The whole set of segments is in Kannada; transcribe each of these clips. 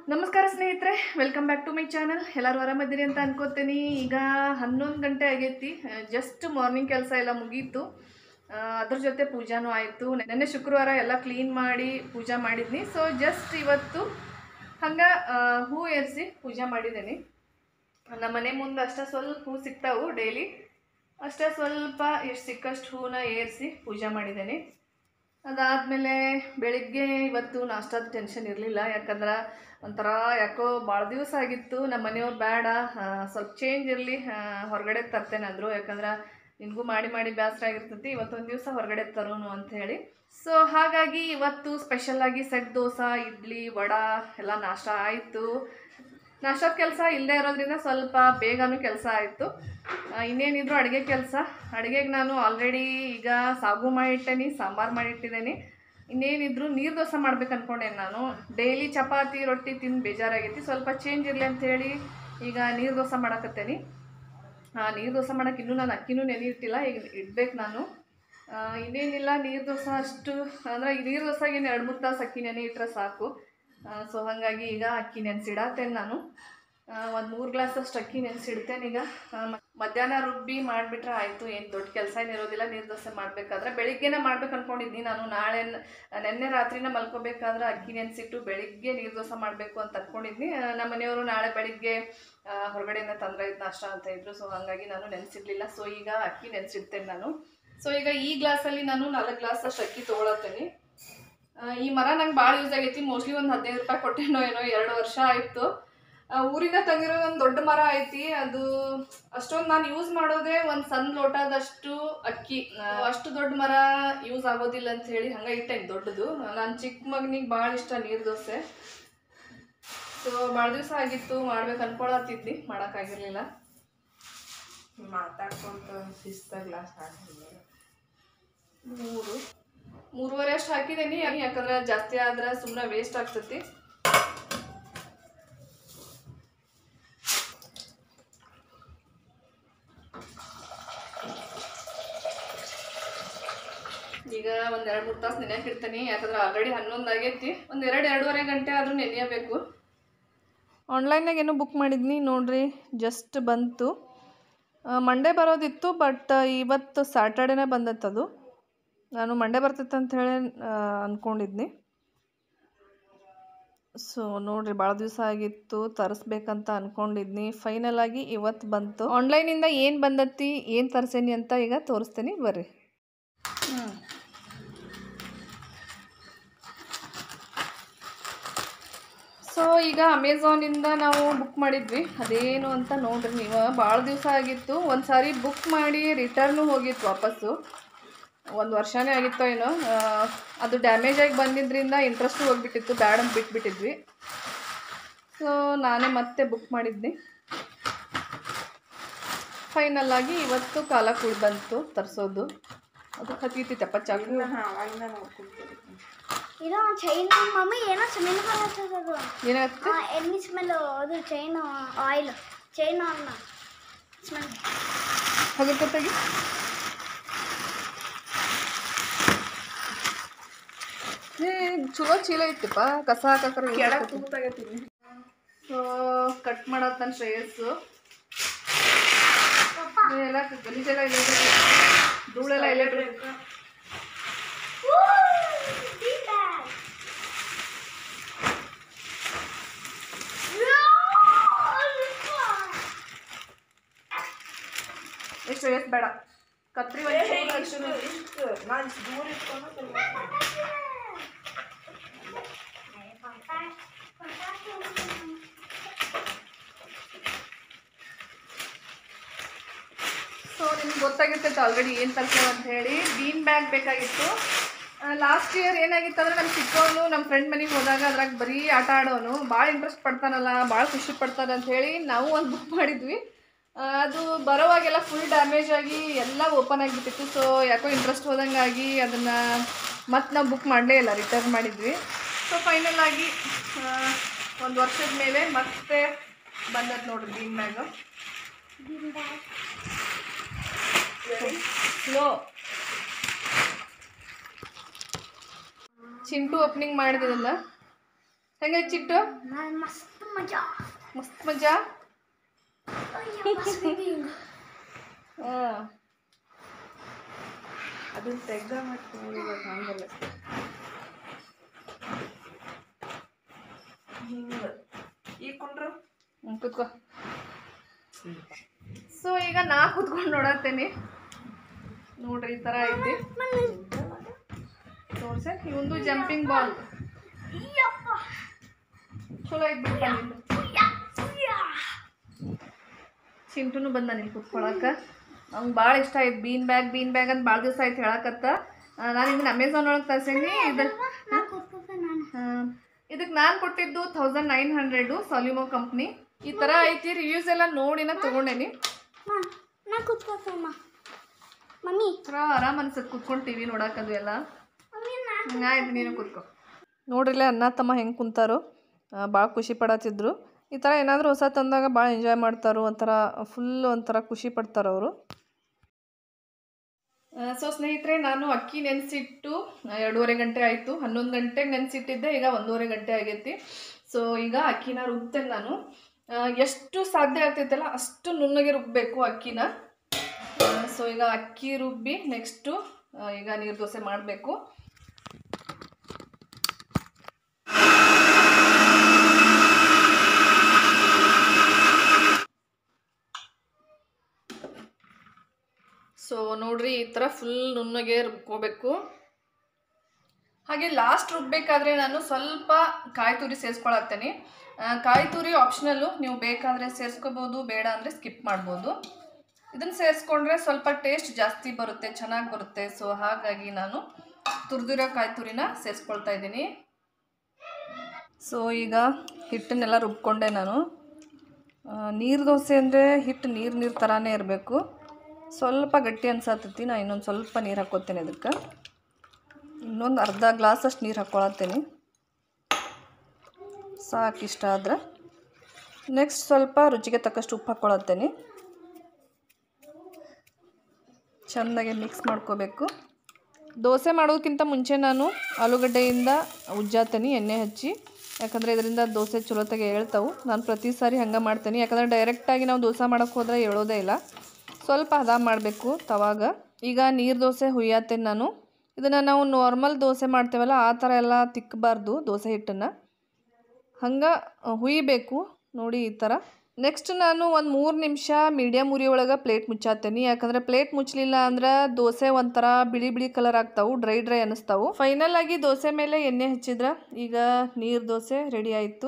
ನಮಸ್ಕಾರ ಸ್ನೇಹಿತರೆ welcome back to my channel ಎಲ್ಲರೂ ಆರಾಮದಿರಿ ಅಂತ ಅನ್ಕೋತೀನಿ ಈಗ ಹನ್ನೊಂದು ಗಂಟೆ ಆಗೈತಿ ಜಸ್ಟ್ ಮಾರ್ನಿಂಗ್ ಕೆಲಸ ಎಲ್ಲ ಮುಗೀತು ಆ, ಅದ್ರ ಜೊತೆ ಪೂಜಾನೂ ಆಯಿತು ನೆನ್ನೆ ಶುಕ್ರವಾರ ಎಲ್ಲ ಕ್ಲೀನ್ ಮಾಡಿ ಪೂಜಾ ಮಾಡಿದ್ನಿ ಸೊ ಜಸ್ಟ್ ಇವತ್ತು ಹಂಗೆ ಹೂ ಏರಿಸಿ ಪೂಜೆ ಮಾಡಿದ್ದೀನಿ ನಮ್ಮ ಮನೆ ಮುಂದೆ ಅಷ್ಟೇ ಸ್ವಲ್ಪ ಹೂ ಸಿಗ್ತಾವು ಡೈಲಿ ಅಷ್ಟೇ ಸ್ವಲ್ಪ ಎಷ್ಟು ಸಿಕ್ಕಷ್ಟು ಹೂನ ಏರಿಸಿ ಪೂಜೆ ಮಾಡಿದ್ದೀನಿ ಅದಾದಮೇಲೆ ಬೆಳಿಗ್ಗೆ ಇವತ್ತು ನಾಷ್ಟಾದ ಟೆನ್ಷನ್ ಇರಲಿಲ್ಲ ಯಾಕಂದ್ರೆ ಒಂಥರ ಯಾಕೋ ಭಾಳ ದಿವಸ ಆಗಿತ್ತು ನಮ್ಮ ಮನೆಯವ್ರು ಬೇಡ ಆ, ಸ್ವಲ್ಪ ಚೇಂಜ್ ಇರಲಿ ಹೊರಗಡೆ ತರ್ತೇನೆ ಅಂದರು ಯಾಕಂದ್ರೆ ನಿನಗೂ ಮಾಡಿ ಮಾಡಿ ಬೇಸರ ಆಗಿರ್ತೈತಿ ಇವತ್ತೊಂದು ದಿವಸ ಹೊರಗಡೆ ತರೋನು ಅಂತ ಹೇಳಿ ಸೊ ಹಾಗಾಗಿ ಇವತ್ತು ಸ್ಪೆಷಲಾಗಿ ಸೆಟ್ ದೋಸೆ ಇಡ್ಲಿ ವಡಾ ಎಲ್ಲ ನಾಷ್ಟ ಆಯಿತು ನಾಷ್ಟದ ಕೆಲಸ ಇಲ್ಲದೆ ಇರೋದ್ರಿಂದ ಸ್ವಲ್ಪ ಬೇಗನೂ ಕೆಲಸ ಆಯಿತು ಇನ್ನೇನಿದ್ರು ಅಡುಗೆ ಕೆಲಸ ಅಡುಗೆಗೆ ನಾನು ಆಲ್ರೆಡಿ ಈಗ ಸಾಗು ಮಾಡಿಟ್ಟೇನಿ ಸಾಂಬಾರು ಮಾಡಿಟ್ಟಿದ್ದೀನಿ ಇನ್ನೇನಿದ್ರು ನೀರು ದೋಸೆ ಮಾಡ್ಬೇಕು ಅನ್ಕೊಂಡೇನೆ ನಾನು ಡೈಲಿ ಚಪಾತಿ ರೊಟ್ಟಿ ತಿಂದು ಬೇಜಾರಾಗೈತಿ ಸ್ವಲ್ಪ ಚೇಂಜ್ ಇರಲಿ ಅಂಥೇಳಿ ಈಗ ನೀರು ದೋಸೆ ಮಾಡಕತ್ತೇನಿ ನೀರು ದೋಸೆ ಮಾಡೋಕೆ ಇನ್ನೂ ನಾನು ಅಕ್ಕಿನೂ ನೆನೆಯಿಟ್ಟಿಲ್ಲ ಈಗ ಇಡ್ಬೇಕು ನಾನು ಆ, ಇನ್ನೇನಿಲ್ಲ ನೀರು ದೋಸೆ ಅಷ್ಟು ಅಂದರೆ ಈ ನೀರು ದೋಸೆಗೆ ಏನು ಎರಡು ಮೂರು ತಾಸು ಅಕ್ಕಿ ನೆನೆ ಇಟ್ಟರೆ ಸಾಕು ಸೊ ಹಾಗಾಗಿ ಈಗ ಅಕ್ಕಿ ನೆನೆಸಿಡತ್ತೇನೆ ನಾನು ಒಂದು ಮೂರು ಗ್ಲಾಸ್ ಅಷ್ಟು ಅಕ್ಕಿ ನೆನೆಸಿಡ್ತೇನೆ ಈಗ ಆ, ಮ- ಮಧ್ಯಾಹ್ನ ರುಬ್ಬಿ ಮಾಡಿಬಿಟ್ರೆ ಆಯಿತು ಏನು ದೊಡ್ಡ ಕೆಲಸ ಏನಿರೋದಿಲ್ಲ ನೀರು ದೋಸೆ ಮಾಡಬೇಕಾದ್ರೆ ಬೆಳಿಗ್ಗೆನೇ ಮಾಡ್ಬೇಕು ಅನ್ಕೊಂಡಿದ್ನಿ ನಾನು ನಾಳೆ ನ- ನೆನ್ನೆ ರಾತ್ರಿನ ಮಲ್ಕೋಬೇಕಾದ್ರೆ ಅಕ್ಕಿ ನೆನೆಸಿಟ್ಟು ಬೆಳಿಗ್ಗೆ ನೀರು ದೋಸೆ ಮಾಡಬೇಕು ಅಂತ ಅಂದ್ಕೊಂಡಿದ್ನಿ ಆ, ನಮ್ಮ ಮನೆಯವರು ನಾಳೆ ಬೆಳಿಗ್ಗೆ ಆ, ಹೊರಗಡೆಯಿಂದ ತಂದ್ರೆ ಇದು ನಾಷ್ಟ ಅಂತ ಇದ್ರು ಸೊ ಹಾಗಾಗಿ ನಾನು ನೆನೆಸಿಡ್ಲಿಲ್ಲ ಸೊ ಈಗ ಅಕ್ಕಿ ನೆನೆಸಿಡ್ತೇನೆ ನಾನು ಸೊ ಈಗ ಈ ಗ್ಲಾಸಲ್ಲಿ ನಾನು ನಾಲ್ಕು ಗ್ಲಾಸ್ ಅಷ್ಟು ಅಕ್ಕಿ ತೊಗೊಳತ್ತೇನೆ ಈ ಮರ ನಂಗೆ ಭಾಳ ಯೂಸ್ ಆಗೈತಿ ಮೋಸ್ಟ್ಲಿ ಒಂದು ಹದಿನೈದು ರೂಪಾಯಿ ಕೊಟ್ಟೇನೋ ಏನೋ ಎರಡು ವರ್ಷ ಆಯಿತು ಊರಿಂದ ತಂಗಿರೋ ಒಂದು ದೊಡ್ಡ ಮರ ಐತಿ ಅದು ಅಷ್ಟೊಂದು ನಾನು ಯೂಸ್ ಮಾಡೋದೇ ಒಂದು ಸಣ್ಣ ಲೋಟದಷ್ಟು ಅಕ್ಕಿ ಆ, ಅಷ್ಟು ದೊಡ್ಡ ಮರ ಯೂಸ್ ಆಗೋದಿಲ್ಲ ಅಂತ ಹೇಳಿ ಹಂಗೆ ಇಟ್ಟೇನೆ ದೊಡ್ಡದು ನನ್ನ ಚಿಕ್ಕ ಮಗನಿಗೆ ಭಾಳ ಇಷ್ಟ ನೀರು ದೋಸೆ ಸೊ ಭಾಳ ದಿವಸ ಆಗಿತ್ತು ಮಾಡ್ಬೇಕು ಅನ್ಕೊಳತ್ತಿದ್ನಿ ಮಾಡೋಕ್ಕಾಗಿರ್ಲಿಲ್ಲ ಮಾತಾಡ್ಕೊಂತ ಶಿಸ್ತ ಗ್ಲಾಸ್ ಹಾಕಿದ್ವಿ ಮೂರು ಮೂರುವರೆ ಅಷ್ಟು ಹಾಕಿದ್ದೀನಿ ಯಾಕಂದ್ರೆ ಜಾಸ್ತಿ ಆದ್ರೆ ಸುಮ್ಮನೆ ವೇಸ್ಟ್ ಆಗ್ತೈತಿ ಈಗ ಒಂದ್ ಎರಡು ಮೂರು ತಾಸು ನೆನೆಯಕ್ಕೆ ಇಡ್ತೀನಿ ಯಾಕಂದ್ರೆ ಆಲ್ರೆಡಿ ಹನ್ನೊಂದು ಆಗೈತಿ ಒಂದು ಎರಡು ಎರಡೂವರೆ ಗಂಟೆ ಆದ್ರೂ ನೆನೆಯಬೇಕು ಆನ್ಲೈನಾಗ ಏನೋ ಬುಕ್ ಮಾಡಿದ್ನಿ ನೋಡ್ರಿ ಜಸ್ಟ್ ಬಂತು ಮಂಡೇ ಬರೋದಿತ್ತು ಬಟ್ ಇವತ್ತು ಸ್ಯಾಟರ್ಡೇನೇ ಬಂದತ್ತದು ನಾನು ಮಂಡೇ ಬರ್ತೈತೆ ಅಂತ ಹೇಳಿ ಅಂದ್ಕೊಂಡಿದ್ನಿ ಸೊ ನೋಡ್ರಿ ಭಾಳ ದಿವಸ ಆಗಿತ್ತು ತರಿಸ್ಬೇಕಂತ ಅಂದ್ಕೊಂಡಿದ್ನಿ ಫೈನಲ್ ಆಗಿ ಇವತ್ತು ಬಂತು ಆನ್ಲೈನಿಂದ ಏನು ಬಂದತ್ತಿ ಏನು ತರಿಸೇನಿ ಅಂತ ಈಗ ತೋರಿಸ್ತೀನಿ ಬರ್ರಿ ಸೊ ಈಗ ಅಮೆಝಾನಿಂದ ನಾವು ಬುಕ್ ಮಾಡಿದ್ವಿ ಅದೇನು ಅಂತ ನೋಡ್ರಿ ನೀವು ಭಾಳ ದಿವಸ ಆಗಿತ್ತು ಒಂದು ಸಾರಿ ಬುಕ್ ಮಾಡಿ ರಿಟರ್ನು ಹೋಗಿತ್ತು ವಾಪಸ್ಸು ಒಂದು ವರ್ಷನೇ ಆಗಿತ್ತೋ ಏನೋ ಆ, ಅದು ಡ್ಯಾಮೇಜ್ ಆಗಿ ಬಂದಿದ್ದರಿಂದ ಇಂಟ್ರೆಸ್ಟು ಹೋಗ್ಬಿಟ್ಟಿತ್ತು ಬ್ಯಾಡ್ ಅಂತ ಬಿಟ್ಬಿಟ್ಟಿದ್ವಿ ಸೊ ನಾನೇ ಮತ್ತೆ ಬುಕ್ ಮಾಡಿದ್ನಿ ಫೈನಲ್ ಆಗಿ ಇವತ್ತು ಕಾಲ ಕುಳ್ ಬಂತು ತರಿಸೋದು ಅದು ಹತ್ತಿತ್ತಪ್ಪ ಚಾಕು ಹಾ ಅವಾಗಿಂದ ನೋಡ್ಕೊಂತೀರಿ ಇದು ಚೈನ್ ಮಮ್ಮಿ ಏನೋ ಸ್ಮೆಲ್ ಬರತ್ತದು ಏನಾಗುತ್ತೆ ಎಣ್ಣೆ ಸ್ಮೆಲ್ ಅದು ಚೈನ್ ಆಯಿಲ್ ಚೈನ್ ಅನ್ನ ಸ್ಮೆಲ್ ಹಗರ್ಕೊತ್ತಾಗಿ ಏ ಚಲೋ ಚೀಲ ಇತ್ತಪ್ಪ ಕಸ ಹಾಕಕ್ರೆ ಕೆಳಗೆ ಕೂತಾಗತ್ತೀನಿ ಸೊ ಕಟ್ ಮಾಡತ್ ನನ್ನ ಶ್ರೇಯಸ್ಸು ಎಲ್ಲ ಗಲೀಜೆಲ್ಲ ಇಲ್ಲ ಧೂಳೆಲ್ಲ ಇಲ್ಲ ಎಷ್ಟು ಶ್ರೇಯಸ್ ಬೇಡ ಕತ್ರಿ ಒಂದು ಇಷ್ಟು ಇಷ್ಟು ನಾನು ಇಷ್ಟು ದೂರ ಇಟ್ಕೊಂಡು ಸೊ ನಿಮ್ಗೆ ಗೊತ್ತಾಗಿರ್ತೈತೆ ಆಲ್ರೆಡಿ ಏನು ತರ್ಸೇವೆ ಅಂತ ಹೇಳಿ ಬೀನ್ ಬ್ಯಾಗ್ ಬೇಕಾಗಿತ್ತು ಲಾಸ್ಟ್ ಇಯರ್ ಏನಾಗಿತ್ತು ಅಂದ್ರೆ ನಮ್ಮ ಚಿಕ್ಕವನು ನಮ್ಮ ಫ್ರೆಂಡ್ ಮನೆಗೆ ಹೋದಾಗ ಅದ್ರಾಗ ಬರೀ ಆಟ ಆಡೋನು ಭಾಳ ಇಂಟ್ರೆಸ್ಟ್ ಪಡ್ತಾನಲ್ಲ ಭಾಳ ಖುಷಿ ಪಡ್ತಾನೆ ಅಂತ ಹೇಳಿ ನಾವು ಒಂದು ಬುಕ್ ಮಾಡಿದ್ವಿ ಆ, ಅದು ಬರೋವಾಗೆಲ್ಲ ಫುಲ್ ಡ್ಯಾಮೇಜ್ ಆಗಿ ಎಲ್ಲ ಓಪನ್ ಆಗಿಬಿಟ್ಟಿತ್ತು ಸೊ ಯಾಕೋ ಇಂಟ್ರೆಸ್ಟ್ ಹೋದಂಗಾಗಿ ಅದನ್ನು ಮತ್ತೆ ನಾವು ಬುಕ್ ಮಾಡಲೇ ಇಲ್ಲ ರಿಟರ್ನ್ ಮಾಡಿದ್ವಿ ಸೊ ಫೈನಲ್ ಆಗಿ ಒಂದು ವರ್ಷದ ಮೇಲೆ ಮತ್ತೆ ಬಂದದ್ದು ನೋಡ್ರಿ ಬೀನ್ ಬ್ಯಾಗು ಸ್ಲೋ ಚಿಂಟು ಓಪನಿಂಗ್ ಮಾಡಿದಿಲ್ಲ ಹೆಂಗೈತೆ ಚಿಟ್ಟು ನಾನು ಮಸ್ತ್ ಮಜಾ ಮಸ್ತ್ ಮಜಾ ಅಯ್ಯೋ, ಮಸ್ತ್ ಹಿಂಗ್. ಹಾಂ ಅದನ್ನ ತೆಗ್ದ ಮಾಡ್ತೀನಿ ಇವಾಗ ಹಂಗಲ್ಲ ಹಿಂಗ ಈಗ ಕುಂಡ್ರು ಹ್ಮ್, ಕೂತ್ಕೋ ಸೊ ಈಗ ನಾ ಕೂತ್ಕೊಂಡು ನೋಡತ್ತೇನಿ ನೋಡ್ರಿ ಈ ಥರ ಐತಿ ತೋರ್ಸೆ ಇವಂದು ಜಂಪಿಂಗ್ ಬಾಲ್ ಯಪ್ಪ. ಚಲೋ ಐತಿ ಬಿಡ್ಪ ನಿಂದು. ಯಾ, ಯಾ. ಚಿಂಟುನು ಬಂದ ನೀನು ಕೂತ್ಕೊಳಕ್ಕೆ ಅವ್ನಿಗೆ ಭಾಳ ಇಷ್ಟ ಆಯ್ತು ಬೀನ್ ಬ್ಯಾಗ್ ಬೀನ್ ಬ್ಯಾಗ್ ಅಂತ ಭಾಳ ದಿವಸ ಆಯ್ತು ಹೇಳಕತ್ತ ನಾನು ಇದನ್ನ ಅಮೆಝಾನ್ ಒಳಗೆ ತರ್ಸೀನಿ ಇದು ನಾ ಕೂತ್ಕೋತೆ ನಾನು ಇದಕ್ಕೆ ನಾನು ಕೊಟ್ಟಿದ್ದು ತೌಸಂಡ್ ನೈನ್ ಹಂಡ್ರೆಡು ಸಾಲಿಮೋ ಕಂಪ್ನಿ ಈ ಥರ ಐತಿ ರಿವ್ಯೂಸ್ ಎಲ್ಲ ನೋಡಿನ ತೊಗೊಂಡೇನಿ ಮಾ ನಾ ಕೂತ್ಕೋತಮ್ಮ ಮಮ್ಮಿ ಥರ ಆರಾಮ್ ಅನ್ಸತ್ತೆ ಕುತ್ಕೊಂಡು ಟಿ ವಿ ನೋಡಕ್ಕದು ಎಲ್ಲ ಮಮ್ಮಿ ನಾ ಆಯ್ತು ನೀನು ಕೂತ್ಕೋ ನೋಡ್ರಿಲ್ಲ ಅಣ್ಣ ತಮ್ಮ ಹೆಂಗೆ ಕುಂತಾರೋ ಭಾಳ ಖುಷಿ ಪಡತ್ತಿದ್ರು ಈ ಥರ ಏನಾದರೂ ಹೊಸ ತಂದಾಗ ಭಾಳ ಎಂಜಾಯ್ ಮಾಡ್ತಾರೋ ಒಂಥರ ಫುಲ್ ಒಂಥರ ಖುಷಿ ಪಡ್ತಾರೆ ಅವರು ಸೊ ಸ್ನೇಹಿತರೆ ನಾನು ಅಕ್ಕಿ ನೆನೆಸಿಟ್ಟು ಎರಡೂವರೆ ಗಂಟೆ ಆಯಿತು ಹನ್ನೊಂದು ಗಂಟೆಗೆ ನೆನೆಸಿಟ್ಟಿದ್ದೆ ಈಗ ಒಂದೂವರೆ ಗಂಟೆ ಆಗೈತಿ ಸೊ ಈಗ ಅಕ್ಕಿನ ರುಬ್ತೇನೆ ನಾನು ಆ, ಎಷ್ಟು ಸಾಧ್ಯ ಆಗ್ತೈತಲ್ಲ ಅಷ್ಟು ನುಣ್ಣಗೆ ರುಬ್ಬಬೇಕು ಅಕ್ಕಿನ ಸೊ ಈಗ ಅಕ್ಕಿ ರುಬ್ಬಿ ನೆಕ್ಸ್ಟು ಈಗ ನೀರು ದೋಸೆ ಮಾಡಬೇಕು ಸೊ ನೋಡ್ರಿ ಈ ಥರ ಫುಲ್ ನುಣ್ಣಗೆ ರುಬ್ಕೋಬೇಕು ಹಾಗೆ ಲಾಸ್ಟ್ ರುಬ್ಬೇಕಾದ್ರೆ ನಾನು ಸ್ವಲ್ಪ ಕಾಯಿ ತುರಿ ಸೇರಿಸ್ಕೊಳತ್ತೇನೆ ಕಾಯಿ ತುರಿ ಆಪ್ಷನಲ್ಲು ನೀವು ಬೇಕಾದರೆ ಸೇರಿಸ್ಕೋಬೋದು ಬೇಡ ಅಂದರೆ ಸ್ಕಿಪ್ ಮಾಡ್ಬೋದು ಇದನ್ನು ಸೇರಿಸ್ಕೊಂಡ್ರೆ ಸ್ವಲ್ಪ ಟೇಸ್ಟ್ ಜಾಸ್ತಿ ಬರುತ್ತೆ ಚೆನ್ನಾಗಿ ಬರುತ್ತೆ ಸೊ ಹಾಗಾಗಿ ನಾನು ತುರಿದಿರೋ ಕಾಯಿ ತುರಿನ ಸೇರಿಸ್ಕೊಳ್ತಾ ಇದ್ದೀನಿ ಸೊ ಈಗ ಹಿಟ್ಟನ್ನೆಲ್ಲ ರುಬ್ಕೊಂಡೆ ನಾನು ನೀರು ದೋಸೆ ಅಂದರೆ ಹಿಟ್ಟು ನೀರು ನೀರು ಥರನೇ ಇರಬೇಕು ಸ್ವಲ್ಪ ಗಟ್ಟಿ ಅನ್ಸತ್ತೈತಿ ನಾ ಇನ್ನೊಂದು ಸ್ವಲ್ಪ ನೀರು ಹಾಕ್ಕೋತೇನೆ ಅದಕ್ಕೆ ಇನ್ನೊಂದು ಅರ್ಧ ಗ್ಲಾಸಷ್ಟು ನೀರು ಹಾಕ್ಕೊಳತ್ತೇನೆ ಸಾಕು ಇಷ್ಟ ಆದ್ರೆ ನೆಕ್ಸ್ಟ್ ಸ್ವಲ್ಪ ರುಚಿಗೆ ತಕ್ಕಷ್ಟು ಉಪ್ಪು ಹಾಕ್ಕೊಳತ್ತೇನೆ ಚೆಂದಾಗಿ ಮಿಕ್ಸ್ ಮಾಡ್ಕೋಬೇಕು ದೋಸೆ ಮಾಡೋದಕ್ಕಿಂತ ಮುಂಚೆ ನಾನು ಆಲೂಗಡ್ಡೆಯಿಂದ ಉಜ್ಜಾತೇನೆ ಎಣ್ಣೆ ಹಚ್ಚಿ ಯಾಕಂದರೆ ಇದರಿಂದ ದೋಸೆ ಚಲೋತ್ತಾಗೆ ಹೇಳ್ತಾವೆ ನಾನು ಪ್ರತಿ ಸಾರಿ ಹಂಗೆ ಮಾಡ್ತೇನೆ ಯಾಕಂದರೆ ಡೈರೆಕ್ಟಾಗಿ ನಾವು ದೋಸೆ ಮಾಡೋಕ್ಕೆ ಹೋದರೆ ಹೇಳೋದೇ ಇಲ್ಲ ಸ್ವಲ್ಪ ಹದ ಮಾಡಬೇಕು ತವಾಗ ಈಗ ನೀರು ದೋಸೆ ಹುಯ್ಯಾತೇನೆ ನಾನು ಇದನ್ನು ನಾವು ನಾರ್ಮಲ್ ದೋಸೆ ಮಾಡ್ತೇವಲ್ಲ ಆ ಥರ ಎಲ್ಲ ತಿಕ್ಕಬಾರ್ದು ದೋಸೆ ಹಿಟ್ಟನ್ನು ಹಂಗೆ ಹುಯ್ಬೇಕು ನೋಡಿ ಈ ಥರ ನೆಕ್ಸ್ಟ್ ನಾನು ಒಂದು ಮೂರು ನಿಮಿಷ ಮೀಡಿಯಮ್ ಉರಿ ಒಳಗೆ ಪ್ಲೇಟ್ ಮುಚ್ಚಾತೇನೆ ಯಾಕಂದರೆ ಪ್ಲೇಟ್ ಮುಚ್ಚಲಿಲ್ಲ ಅಂದ್ರೆ ದೋಸೆ ಒಂಥರ ಬಿಳಿ ಬಿಳಿ ಕಲರ್ ಆಗ್ತಾವು ಡ್ರೈ ಡ್ರೈ ಅನ್ನಿಸ್ತಾವು ಫೈನಲ್ ಆಗಿ ದೋಸೆ ಮೇಲೆ ಎಣ್ಣೆ ಹಚ್ಚಿದ್ರೆ ಈಗ ನೀರು ದೋಸೆ ರೆಡಿ ಆಯಿತು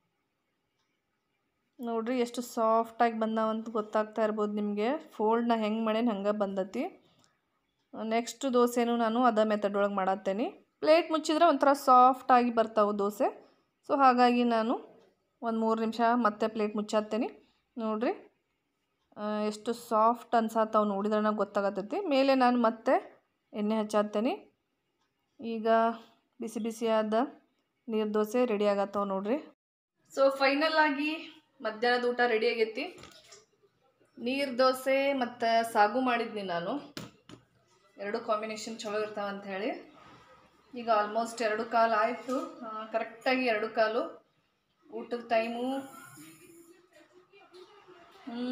ನೋಡ್ರಿ ಎಷ್ಟು ಸಾಫ್ಟಾಗಿ ಬಂದಾವಂತ ಗೊತ್ತಾಗ್ತಾ ಇರ್ಬೋದು ನಿಮಗೆ ಫೋಲ್ಡ್ನ ಹೆಂಗೆ ಮಾಡೇನಿ ಹಂಗೆ ಬಂದತಿ ನೆಕ್ಸ್ಟ್ ದೋಸೆನೂ ನಾನು ಅದ ಮೆಥಡ್ ಒಳಗೆ ಮಾಡತ್ತೇನೆ ಪ್ಲೇಟ್ ಮುಚ್ಚಿದ್ರೆ ಒಂಥರ ಸಾಫ್ಟಾಗಿ ಬರ್ತಾವೆ ದೋಸೆ ಸೊ ಹಾಗಾಗಿ ನಾನು ಒಂದು ಮೂರು ನಿಮಿಷ ಮತ್ತೆ ಪ್ಲೇಟ್ ಮುಚ್ಚಾತ್ತೇನೆ ನೋಡ್ರಿ ಆ, ಎಷ್ಟು ಸಾಫ್ಟ್ ಅನ್ಸತ್ತಾವು ನೋಡಿದ್ರೆ ಗೊತ್ತಾಗತ್ತೈತಿ ಮೇಲೆ ನಾನು ಮತ್ತೆ ಎಣ್ಣೆ ಹಚ್ಚಾತ್ತೇನೆ ಈಗ ಬಿಸಿ ಬಿಸಿಯಾದ ನೀರು ದೋಸೆ ರೆಡಿ ಆಗತ್ತವ ನೋಡ್ರಿ ಸೊ ಫೈನಲ್ ಆಗಿ ಮಧ್ಯಾಹ್ನದ ಊಟ ರೆಡಿ ಆಗೈತಿ ನೀರು ದೋಸೆ ಮತ್ತು ಸಾಗು ಮಾಡಿದ್ನಿ ನಾನು ಎರಡು ಕಾಂಬಿನೇಷನ್ ಚಲೋ ಇರ್ತಾವ ಅಂತ ಹೇಳಿ ಈಗ ಆಲ್ಮೋಸ್ಟ್ ಎರಡು ಕಾಲು ಆಯಿತು ಕರೆಕ್ಟಾಗಿ ಎರಡು ಕಾಲು ಊಟದ ಟೈಮು ಹ್ಞೂ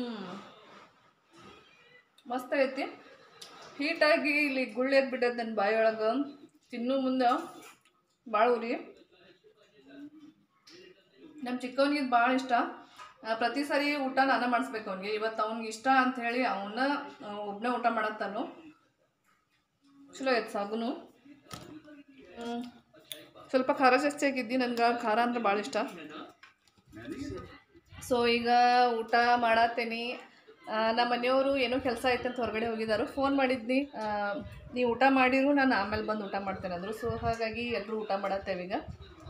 ಮಸ್ತ್ ಆಗೈತಿ ಹೀಟಾಗಿ ಇಲ್ಲಿ ಗುಳ್ಳಿ ಎದ್ಬಿಟ್ಟೈತೆ ನನ್ನ ಬಾಯಿಯೊಳಗೆ ತಿನ್ನು ಮುಂದೆ ಭಾಳ ಉರಿ ನಮ್ಮ ಚಿಕ್ಕವನಿಗೆ ಭಾಳ ಇಷ್ಟ ಆ, ಪ್ರತಿ ಸಾರಿ ಊಟ ನಾನೇ ಮಾಡಿಸ್ಬೇಕು ಅವನಿಗೆ ಇವತ್ತು ಅವ್ನಿಗೆ ಇಷ್ಟ ಅಂತ ಹೇಳಿ ಅವನ್ನ ಒಬ್ಬನೇ ಊಟ ಮಾಡತ್ತಾನು ಚಲೋ ಐತೆ ಸಾಗುನು ಹ್ಮ್. ಸ್ವಲ್ಪ ಖಾರ ಜಾಸ್ತಿ ಆಗಿದ್ದಿ ನನಗೆ ಖಾರ ಅಂದ್ರೆ ಭಾಳ ಇಷ್ಟ ಸೊ ಈಗ ಊಟ ಮಾಡತ್ತೇನಿ ಆ, ನಮ್ಮ ಮನೆಯವರು ಏನೋ ಕೆಲಸ ಐತೆ ಅಂತ ಹೊರಗಡೆ ಹೋಗಿದ್ದಾರೆ ಫೋನ್ ಮಾಡಿದ್ನಿ ಆ, ನೀವು ಊಟ ಮಾಡಿರು ನಾನು ಆಮೇಲೆ ಬಂದು ಊಟ ಮಾಡ್ತೇನೆ ಅಂದರು ಸೊ ಹಾಗಾಗಿ ಎಲ್ಲರೂ ಊಟ ಮಾಡತ್ತೇವೆ ಈಗ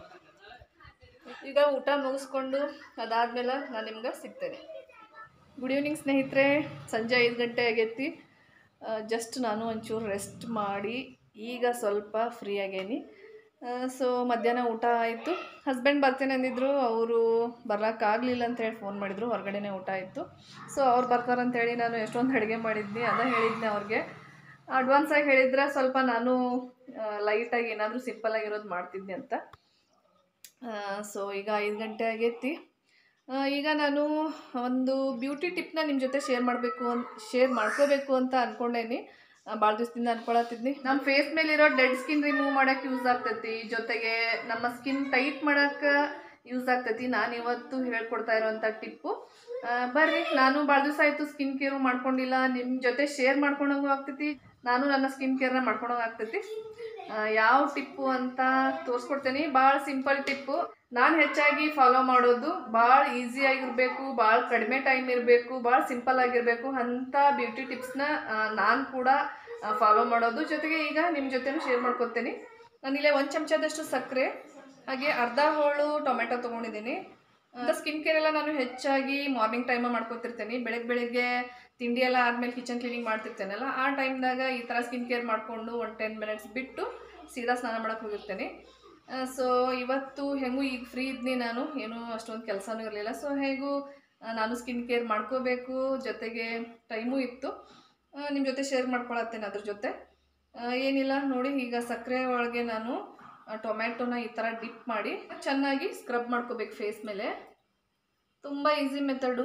ಈಗ ಊಟ ಮುಗಿಸ್ಕೊಂಡು ಅದಾದಮೇಲೆ ನಾನು ನಿಮ್ಗೆ ಸಿಗ್ತೇನೆ ಗುಡ್ ಈವ್ನಿಂಗ್ ಸ್ನೇಹಿತರೆ ಸಂಜೆ ಐದು ಗಂಟೆ ಆಗೈತಿ ಜಸ್ಟ್ ನಾನು ಒಂಚೂರು ರೆಸ್ಟ್ ಮಾಡಿ ಈಗ ಸ್ವಲ್ಪ ಫ್ರೀ ಆಗೇನಿ ಸೊ ಮಧ್ಯಾಹ್ನ ಊಟ ಆಯಿತು ಹಸ್ಬೆಂಡ್ ಬರ್ತೇನೆ ಅಂದಿದ್ರು ಅವರು ಬರೋಕ್ಕಾಗಲಿಲ್ಲ ಅಂತೇಳಿ ಫೋನ್ ಮಾಡಿದರು ಹೊರಗಡೆನೇ ಊಟ ಆಯಿತು ಸೊ ಅವ್ರು ಬರ್ತಾರಂತೇಳಿ ನಾನು ಎಷ್ಟೊಂದು ಅಡುಗೆ ಮಾಡಿದ್ನಿ ಅದ ಹೇಳಿದ್ನಿ ಅವ್ರಿಗೆ ಅಡ್ವಾನ್ಸಾಗಿ ಹೇಳಿದ್ರೆ ಸ್ವಲ್ಪ ನಾನು ಲೈಟಾಗಿ ಏನಾದರೂ ಸಿಂಪಲ್ಲಾಗಿರೋದು ಮಾಡ್ತಿದ್ದೆ ಅಂತ ಸೊ ಈಗ ಐದು ಗಂಟೆ ಆಗೈತಿ ಆ, ಈಗ ನಾನು ಒಂದು ಬ್ಯೂಟಿ ಟಿಪ್ನ ನಿಮ್ಮ ಜೊತೆ ಶೇರ್ ಮಾಡಬೇಕು ಅನ್ ಶೇರ್ ಮಾಡ್ಕೋಬೇಕು ಅಂತ ಅಂದ್ಕೊಂಡೇನಿ ಭಾಳ ದಿವಸದಿಂದ ಅನ್ಕೊಳತ್ತಿದ್ನಿ ನಮ್ಮ ಫೇಸ್ ಮೇಲಿರೋ ಡೆಡ್ ಸ್ಕಿನ್ ರಿಮೂವ್ ಮಾಡೋಕ್ಕೆ ಯೂಸ್ ಆಗ್ತೈತಿ ಜೊತೆಗೆ ನಮ್ಮ ಸ್ಕಿನ್ ಟೈಟ್ ಮಾಡೋಕ್ಕೆ ಯೂಸ್ ಆಗ್ತೈತಿ ನಾನು ಇವತ್ತು ಹೇಳ್ಕೊಡ್ತಾ ಇರೋವಂಥ ಟಿಪ್ಪು ಆ, ಬರ್ರಿ ನಾನು ಭಾಳ ದಿವಸ ಆಯಿತು ಸ್ಕಿನ್ ಕೇರು ಮಾಡ್ಕೊಂಡಿಲ್ಲ ನಿಮ್ಮ ಜೊತೆ ಶೇರ್ ಮಾಡ್ಕೊಂಡಂಗೂ ಆಗ್ತೈತಿ ನಾನು ನನ್ನ ಸ್ಕಿನ್ ಕೇರ್ನ ಮಾಡ್ಕೊಳಂಗೆ ಆಗ್ತೈತಿ ಆ, ಯಾವ ಟಿಪ್ಪು ಅಂತ ತೋರಿಸ್ಕೊಡ್ತೇನೆ ಭಾಳ ಸಿಂಪಲ್ ಟಿಪ್ಪು ನಾನು ಹೆಚ್ಚಾಗಿ ಫಾಲೋ ಮಾಡೋದು ಭಾಳ ಈಸಿಯಾಗಿರಬೇಕು ಭಾಳ ಕಡಿಮೆ ಟೈಮ್ ಇರಬೇಕು ಭಾಳ ಸಿಂಪಲ್ ಆಗಿರಬೇಕು ಅಂಥ ಬ್ಯೂಟಿ ಟಿಪ್ಸ್ನ ನಾನು ಕೂಡ ಫಾಲೋ ಮಾಡೋದು ಜೊತೆಗೆ ಈಗ ನಿಮ್ಮ ಜೊತೆನೂ ಶೇರ್ ಮಾಡ್ಕೊತೀನಿ ನಾನಿಲ್ಲೇ ಒಂದು ಚಮಚದಷ್ಟು ಸಕ್ಕರೆ ಹಾಗೆ ಅರ್ಧ ಹೋಳು ಟೊಮೆಟೊ ತೊಗೊಂಡಿದ್ದೀನಿ ಅಂತ ಸ್ಕಿನ್ ಕೇರ್ ಎಲ್ಲ ನಾನು ಹೆಚ್ಚಾಗಿ ಮಾರ್ನಿಂಗ್ ಟೈಮ ಮಾಡ್ಕೊತಿರ್ತೇನೆ ಬೆಳಗ್ಗೆ ಬೆಳಗ್ಗೆ ತಿಂಡಿ ಎಲ್ಲ ಆದಮೇಲೆ ಕಿಚನ್ ಕ್ಲೀನಿಂಗ್ ಮಾಡ್ತಿರ್ತೇನಲ್ಲ ಆ ಟೈಮ್ದಾಗ ಈ ಥರ ಸ್ಕಿನ್ ಕೇರ್ ಮಾಡಿಕೊಂಡು ಒಂದು ಟೆನ್ ಮಿನಿಟ್ಸ್ ಬಿಟ್ಟು ಸೀದಾ ಸ್ನಾನ ಮಾಡೋಕ್ಕೆ ಹೋಗಿರ್ತೇನೆ ಸೊ ಇವತ್ತು ಹೆಂಗೂ ಈಗ ಫ್ರೀ ಇದ್ನಿ ನಾನು ಏನೂ ಅಷ್ಟೊಂದು ಕೆಲಸನೂ ಇರಲಿಲ್ಲ ಸೊ ಹೇಗೂ ಆ, ನಾನು ಸ್ಕಿನ್ ಕೇರ್ ಮಾಡ್ಕೋಬೇಕು ಜೊತೆಗೆ ಟೈಮೂ ಇತ್ತು ನಿಮ್ಮ ಜೊತೆ ಶೇರ್ ಮಾಡ್ಕೊಳತ್ತೇನೆ ಅದ್ರ ಜೊತೆ ಆ, ಏನಿಲ್ಲ ನೋಡಿ ಈಗ ಸಕ್ಕರೆ ಒಳಗೆ ನಾನು ಆ, ಟೊಮ್ಯಾಟೊನ ಈ ಥರ ಡಿಪ್ ಮಾಡಿ ಚೆನ್ನಾಗಿ ಸ್ಕ್ರಬ್ ಮಾಡ್ಕೋಬೇಕು ಫೇಸ್ ಮೇಲೆ ತುಂಬ ಈಸಿ ಮೆಥಡು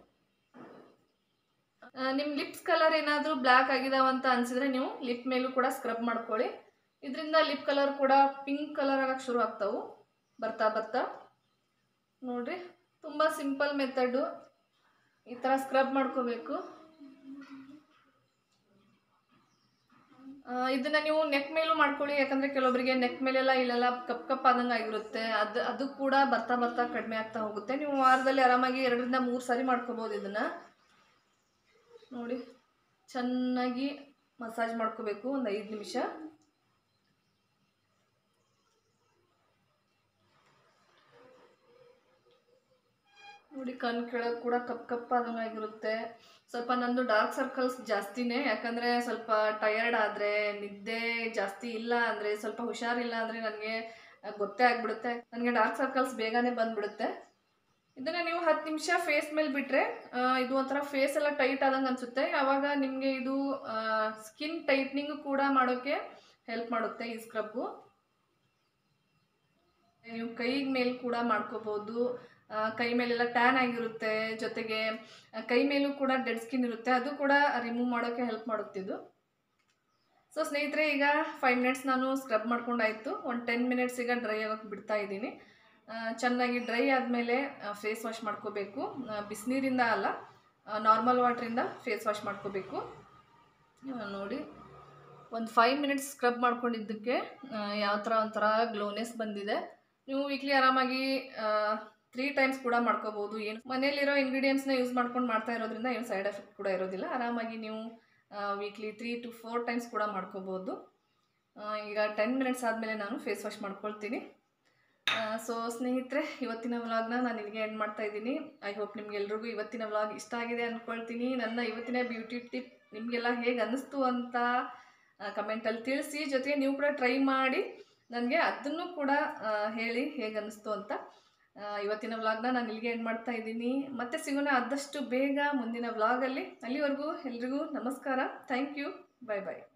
ನಿಮ್ಮ ಲಿಪ್ಸ್ ಕಲರ್ ಏನಾದರೂ ಬ್ಲ್ಯಾಕ್ ಆಗಿದಾವ ಅಂತ ಅನಿಸಿದ್ರೆ ನೀವು ಲಿಪ್ ಮೇಲೂ ಕೂಡ ಸ್ಕ್ರಬ್ ಮಾಡ್ಕೊಳ್ಳಿ ಇದರಿಂದ ಲಿಪ್ ಕಲರ್ ಕೂಡ ಪಿಂಕ್ ಕಲರ್ ಆಗಕ್ಕೆ ಶುರು ಆಗ್ತಾವು ಬರ್ತಾ ಬರ್ತಾ ನೋಡ್ರಿ ತುಂಬ ಸಿಂಪಲ್ ಮೆಥಡು ಈ ಥರ ಸ್ಕ್ರಬ್ ಮಾಡ್ಕೋಬೇಕು ಆ, ಇದನ್ನ ನೀವು ನೆಕ್ ಮೇಲೂ ಮಾಡ್ಕೊಳ್ಳಿ ಯಾಕಂದ್ರೆ ಕೆಲವೊಬ್ಬರಿಗೆ ನೆಕ್ ಮೇಲೆಲ್ಲ ಇಲ್ಲೆಲ್ಲ ಕಪ್ ಕಪ್ ಆದಂಗೆ ಆಗಿರುತ್ತೆ ಅದು ಅದು ಕೂಡ ಬರ್ತಾ ಬರ್ತಾ ಕಡಿಮೆ ಆಗ್ತಾ ಹೋಗುತ್ತೆ ನೀವು ವಾರದಲ್ಲಿ ಆರಾಮಾಗಿ ಎರಡರಿಂದ ಮೂರು ಸಾರಿ ಮಾಡ್ಕೋಬೋದು ಇದನ್ನ ನೋಡಿ ಚೆನ್ನಾಗಿ ಮಸಾಜ್ ಮಾಡ್ಕೋಬೇಕು ಒಂದು ಐದು ನಿಮಿಷ ನೋಡಿ ಕಣ್ ಕೆಳಗೆ ಕೂಡ ಕಪ್ ಕಪ್ ಆದಂಗೆ ಆಗಿರುತ್ತೆ ಸ್ವಲ್ಪ ನಂದು ಡಾರ್ಕ್ ಸರ್ಕಲ್ಸ್ ಜಾಸ್ತಿನೇ ಯಾಕಂದರೆ ಸ್ವಲ್ಪ ಟಯರ್ಡ್ ಆದರೆ ನಿದ್ದೆ ಜಾಸ್ತಿ ಇಲ್ಲ ಅಂದರೆ ಸ್ವಲ್ಪ ಹುಷಾರಿಲ್ಲ ಅಂದರೆ ನನಗೆ ಗೊತ್ತೇ ಆಗಿಬಿಡುತ್ತೆ ನನಗೆ ಡಾರ್ಕ್ ಸರ್ಕಲ್ಸ್ ಬೇಗನೆ ಬಂದ್ಬಿಡುತ್ತೆ ಇದನ್ನು ನೀವು ಹತ್ತು ನಿಮಿಷ ಫೇಸ್ ಮೇಲೆ ಬಿಟ್ಟರೆ ಇದು ಒಂಥರ ಫೇಸ್ ಎಲ್ಲ ಟೈಟ್ ಆದಂಗೆ ಅನಿಸುತ್ತೆ ಆವಾಗ ನಿಮಗೆ ಇದು ಸ್ಕಿನ್ ಟೈಟ್ನಿಂಗ್ ಕೂಡ ಮಾಡೋಕ್ಕೆ ಹೆಲ್ಪ್ ಮಾಡುತ್ತೆ ಈ ಸ್ಕ್ರಬ್ಬು ನೀವು ಕೈ ಮೇಲೆ ಕೂಡ ಮಾಡ್ಕೋಬೋದು ಆ, ಕೈ ಮೇಲೆಲ್ಲ ಟ್ಯಾನ್ ಆಗಿರುತ್ತೆ ಜೊತೆಗೆ ಆ, ಕೈ ಮೇಲೂ ಕೂಡ ಡೆಡ್ ಸ್ಕಿನ್ ಇರುತ್ತೆ ಅದು ಕೂಡ ರಿಮೂವ್ ಮಾಡೋಕ್ಕೆ ಹೆಲ್ಪ್ ಮಾಡುತ್ತಿದ್ದು ಸೊ ಸ್ನೇಹಿತರೆ ಈಗ ಫೈವ್ ಮಿನಿಟ್ಸ್ ನಾನು ಸ್ಕ್ರಬ್ ಮಾಡ್ಕೊಂಡಾಯಿತು ಒಂದು ಟೆನ್ ಮಿನಿಟ್ಸ್ ಈಗ ಡ್ರೈ ಆಗೋಕ್ಕೆ ಬಿಡ್ತಾ ಇದ್ದೀನಿ ಆ, ಚೆನ್ನಾಗಿ ಡ್ರೈ ಆದಮೇಲೆ ಫೇಸ್ ವಾಶ್ ಮಾಡ್ಕೋಬೇಕು ಬಿಸಿನೀರಿಂದ ಅಲ್ಲ ನಾರ್ಮಲ್ ವಾಟ್ರಿಂದ ಫೇಸ್ ವಾಶ್ ಮಾಡ್ಕೋಬೇಕು ಆ, ನೋಡಿ ಒಂದು ಫೈವ್ ಮಿನಿಟ್ಸ್ ಸ್ಕ್ರಬ್ ಮಾಡ್ಕೊಂಡಿದ್ದಕ್ಕೆ ಯಾವ ಥರ ಒಂಥರ ಗ್ಲೋನೆಸ್ ಬಂದಿದೆ ನೀವು ವೀಕ್ಲಿ ಆರಾಮಾಗಿ ತ್ರೀ ಟೈಮ್ಸ್ ಕೂಡ ಮಾಡ್ಕೋಬೋದು ಏನು ಮನೇಲಿರೋ ಇಂಗ್ರೀಡಿಯೆಂಟ್ಸ್ನ ಯೂಸ್ ಮಾಡ್ಕೊಂಡು ಮಾಡ್ತಾ ಇರೋದ್ರಿಂದ ಏನು ಸೈಡ್ ಎಫೆಕ್ಟ್ ಕೂಡ ಇರೋದಿಲ್ಲ ಆರಾಮಾಗಿ ನೀವು weekly three to four times ಕೂಡ ಮಾಡ್ಕೋಬೋದು ಆ, ಈಗ ಟೆನ್ ಮಿನಿಟ್ಸ್ ಆದಮೇಲೆ ನಾನು ಫೇಸ್ ವಾಶ್ ಮಾಡ್ಕೊಳ್ತೀನಿ ಸೊ ಸ್ನೇಹಿತರೆ ಇವತ್ತಿನ ವ್ಲಾಗ್ನ ನಾನು ಇಲ್ಲಿಗೆ ಎಂಡ್ ಮಾಡ್ತಾ ಇದ್ದೀನಿ ಐ ಹೋಪ್ ನಿಮ್ಗೆಲ್ರಿಗೂ ಇವತ್ತಿನ ವ್ಲಾಗ್ ಇಷ್ಟ ಆಗಿದೆ ಅಂದ್ಕೊಳ್ತೀನಿ ನನ್ನ ಇವತ್ತಿನ ಬ್ಯೂಟಿ ಟಿಪ್ ನಿಮಗೆಲ್ಲ ಹೇಗೆ ಅನ್ನಿಸ್ತು ಅಂತ ಕಮೆಂಟಲ್ಲಿ ತಿಳಿಸಿ ಜೊತೆಗೆ ನೀವು ಕೂಡ ಟ್ರೈ ಮಾಡಿ ನನಗೆ ಅದನ್ನು ಕೂಡ ಆ, ಹೇಳಿ ಹೇಗೆ ಅನ್ನಿಸ್ತು ಅಂತ ಆ, ಇವತ್ತಿನ ವ್ಲಾಗ್ನ ನಾನು ಇಲ್ಲಿಗೆ ಎಂಡ್ ಮಾಡ್ತಾ ಇದ್ದೀನಿ ಮತ್ತೆ ಸಿಗೋಣ ಆದಷ್ಟು ಬೇಗ ಮುಂದಿನ ವ್ಲಾಗಲ್ಲಿ ಅಲ್ಲಿವರೆಗೂ ಎಲ್ರಿಗೂ ನಮಸ್ಕಾರ ಥ್ಯಾಂಕ್ ಯು ಬಾಯ್ ಬಾಯ್